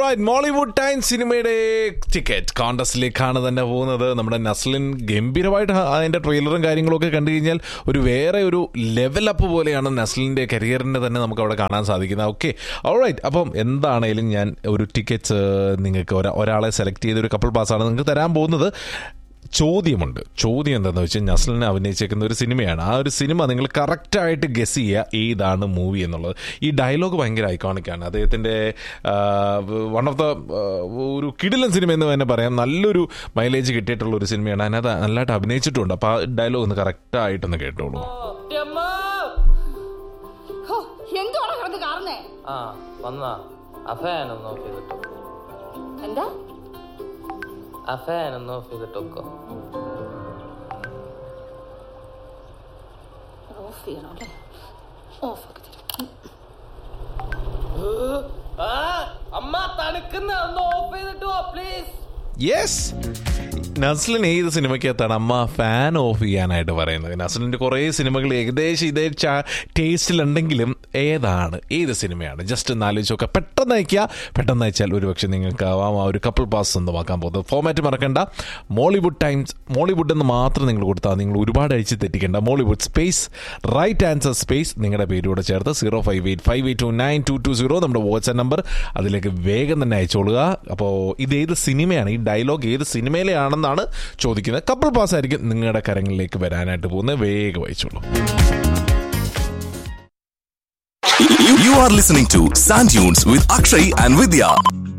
Alright Mollywood time സിനിമയുടെ ticket കോണ്ടസ്റ്റിലേക്കാണ് തന്നെ പോകുന്നത് നമ്മുടെ നസ്ലിൻ ഗംഭീരമായിട്ട് അതിന്റെ ട്രെയിലറും കാര്യങ്ങളൊക്കെ കണ്ടു കഴിഞ്ഞാൽ ഒരു വേറെ ഒരു ലെവൽ അപ്പ് പോലെയാണ് നസ്ലിന്റെ കരിയറിനെ തന്നെ നമുക്ക് അവിടെ കാണാൻ സാധിക്കുന്നത് ഓക്കെ ഓൾറൈറ്റ് അപ്പം എന്താണേലും ഞാൻ ഒരു ടിക്കറ്റ് നിങ്ങൾക്ക് ഒരാ- ഒരാളെ സെലക്ട് ചെയ്ത് ഒരു കപ്പിൾ പാസ്സാണ് നിങ്ങൾക്ക് തരാൻ പോകുന്നത് ചോദ്യമുണ്ട് ചോദ്യം എന്താണെന്ന് വെച്ചാൽ നസ്ലിനെ അഭിനയിച്ചേക്കുന്ന ഒരു സിനിമയാണ് ആ ഒരു സിനിമ നിങ്ങൾ കറക്റ്റായിട്ട് ഗസ് ചെയ്യുക ഏതാണ് മൂവി എന്നുള്ളത് ഈ ഡയലോഗ് ഭയങ്കര ഐക്കോണിക് ആണ് അദ്ദേഹത്തിൻ്റെ വൺ ഓഫ് ദ ഒരു കിടിലൻ സിനിമ എന്ന് തന്നെ പറയാം നല്ലൊരു മൈലേജ് കിട്ടിയിട്ടുള്ള ഒരു സിനിമയാണ് അതിനകത്ത് നല്ലതായിട്ട് അഭിനയിച്ചിട്ടുണ്ട് അപ്പോൾ ആ ഡയലോഗ് ഒന്ന് കറക്റ്റായിട്ടൊന്ന് കേട്ടോളൂ ഹോ, എന്തുവാണ് കിടന്ന് കാണുന്നേ ആ വന്നാ ആ ഫാൻ ഒന്ന് ഓഫ് ചെയ്തിട്ടോ എന്താ ആ ഫാൻ ഒന്ന് ഓഫ് ചെയ്തിട്ടൊക്കെ ഓഫ് ചെയ്യണം അല്ലേ ഓഫ് ആക്കി തരാം. ആ അമ്മ തണുക്കുന്ന ഒന്ന് ഓഫ് ചെയ്തിട്ടോ പ്ലീസ് യെസ് നസ്ലിൻ ഏത് സിനിമയ്ക്കകത്താണ് അമ്മ ഫാൻ ഓഫ് ചെയ്യാനായിട്ട് പറയുന്നത് നസ്ലിൻ്റെ കുറേ സിനിമകൾ ഏകദേശം ഇതേ ടേസ്റ്റിലുണ്ടെങ്കിലും ഏതാണ് ഏത് സിനിമയാണ് ജസ്റ്റ് ഒന്ന് ആലോചിച്ച് നോക്കുക പെട്ടെന്ന് അയക്കുക പെട്ടെന്ന് അയച്ചാൽ ഒരുപക്ഷെ നിങ്ങൾക്ക് ആവാം ആ ഒരു കപ്പിൾ പാസ് സ്വന്തമാക്കാൻ പോകുന്നത് ഫോമാറ്റ് മറക്കണ്ട മോളിവുഡ് ടൈംസ് മോളിവുഡ് എന്ന് മാത്രം നിങ്ങൾ കൊടുത്താൽ നിങ്ങൾ ഒരുപാട് അഴിച്ച് തെറ്റിക്കേണ്ട Mollywood space right answer space നിങ്ങളുടെ പേരൂടെ ചേർത്ത് zero five eight five eight two nine two two zero നമ്മുടെ വാട്സ്ആപ്പ് നമ്പർ അതിലേക്ക് വേഗം തന്നെ അയച്ചോളുക അപ്പോൾ ഇത് ഏത് സിനിമയാണ് ഈ ഡയലോഗ് ഏത് സിനിമയിലെയാണെന്നാണ് ചോദിക്കുന്നത് കപ്പിൾ പാസ് ആയിരിക്കും നിങ്ങളുടെ കരങ്ങളിലേക്ക് വരാനായിട്ട് പോകുന്നത് വേഗം അയച്ചോളൂ You, you are listening to Sand Dunes with Akshay and Vidya.